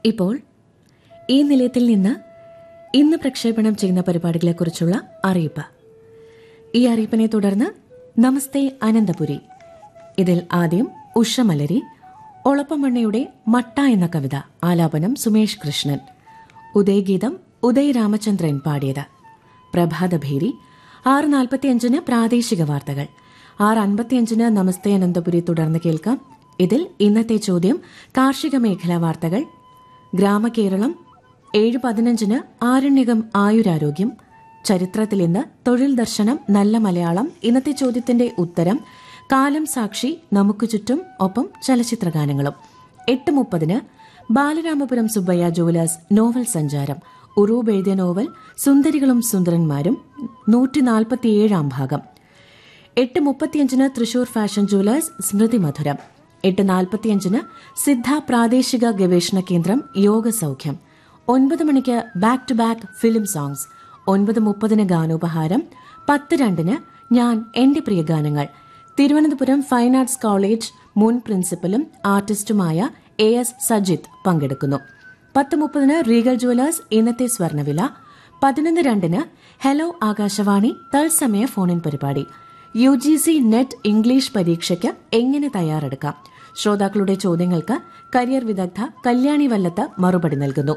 ഇപ്പോൾ ഈ നിലയത്തിൽ നിന്ന് ഇന്ന് പ്രക്ഷേപണം ചെയ്യുന്ന പരിപാടികളെക്കുറിച്ചുള്ള അറിയിപ്പ് ഈ അറിയിപ്പിനെ തുടർന്ന് നമസ്തേ അനന്തപുരി ഇതിൽ ആദ്യം ഉഷമലരി ഒളപ്പമണ്ണയുടെ മട്ട എന്ന കവിത ആലാപനം സുമേഷ് കൃഷ്ണൻ ഉദയഗീതം ഉദയ് രാമചന്ദ്രൻ പാടിയത് പ്രഭാതഭേരി ആറ് നാൽപ്പത്തിയഞ്ചിന് പ്രാദേശിക വാർത്തകൾ ആറ് അൻപത്തിയഞ്ചിന് നമസ്തേ അനന്തപുരി തുടർന്ന് കേൾക്കാം ഇതിൽ ഇന്നത്തെ ചോദ്യം കാർഷിക മേഖലാ വാർത്തകൾ ഗ്രാമകേരളം ഏഴ് പതിനഞ്ചിന് ആരണ്യകം ആയുരാരോഗ്യം ചരിത്രത്തിൽ ഇന്ന് തൊഴിൽ ദർശനം നല്ല മലയാളം ഇന്നത്തെ ചോദ്യത്തിന്റെ ഉത്തരം കാലം സാക്ഷി നമുക്ക് ചുറ്റും ഒപ്പം ചലച്ചിത്രഗാനങ്ങളും എട്ട് മുപ്പതിന് ബാലരാമപുരം സുബ്ബയ്യ ജുവലേഴ്സ് നോവൽ സഞ്ചാരം ഉറൂബ് എഴുതിയ നോവൽ സുന്ദരികളും സുന്ദരന്മാരും നൂറ്റി നാൽപ്പത്തിയേഴാം ഭാഗം എട്ട് മുപ്പത്തിയഞ്ചിന് തൃശൂർ ഫാഷൻ ജുവലേഴ്സ് സ്മൃതി മധുരം എട്ട് നാൽപ്പത്തിയഞ്ചിന് സിദ്ധ പ്രാദേശിക ഗവേഷണ കേന്ദ്രം യോഗ സൗഖ്യം ഒൻപത് മണിക്ക് back to back film songs ഒൻപത് മുപ്പതിന് ഗാനോപഹാരം പത്ത് രണ്ടിന് ഞാൻ എന്റെ പ്രിയ ഗാനങ്ങൾ തിരുവനന്തപുരം ഫൈൻ ആർട്സ് കോളേജ് മുൻ പ്രിൻസിപ്പലും ആർട്ടിസ്റ്റുമായ എ എസ് സജിത് പങ്കെടുക്കുന്നു പത്ത് മുപ്പതിന് റീഗൽ ജുവലേഴ്സ് ഇന്നത്തെ സ്വർണ്ണവില പതിനൊന്ന് രണ്ടിന് ഹലോ ആകാശവാണി തത്സമയ ഫോണിൻ പരിപാടി U G C net English പരീക്ഷയ്ക്ക് എങ്ങനെ തയ്യാറെടുക്കാം ശ്രോതാക്കളുടെ ചോദ്യങ്ങൾക്ക് കരിയർ വിദഗ്ധ കല്യാണി വല്ലത്ത് മറുപടി നൽകുന്നു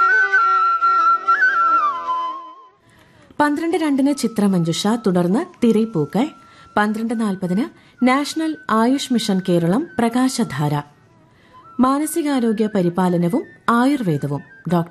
പന്ത്രണ്ട് രണ്ടിന് ചിത്രമഞ്ജുഷ തുടർന്ന് തിരൈപ്പൂക്കൾ പന്ത്രണ്ട് നാൽപ്പതിന് നാഷണൽ ആയുഷ് മിഷൻ കേരളം പ്രകാശധാര മാനസികാരോഗ്യ പരിപാലനവും ആയുർവേദവും ഡോക്ടർ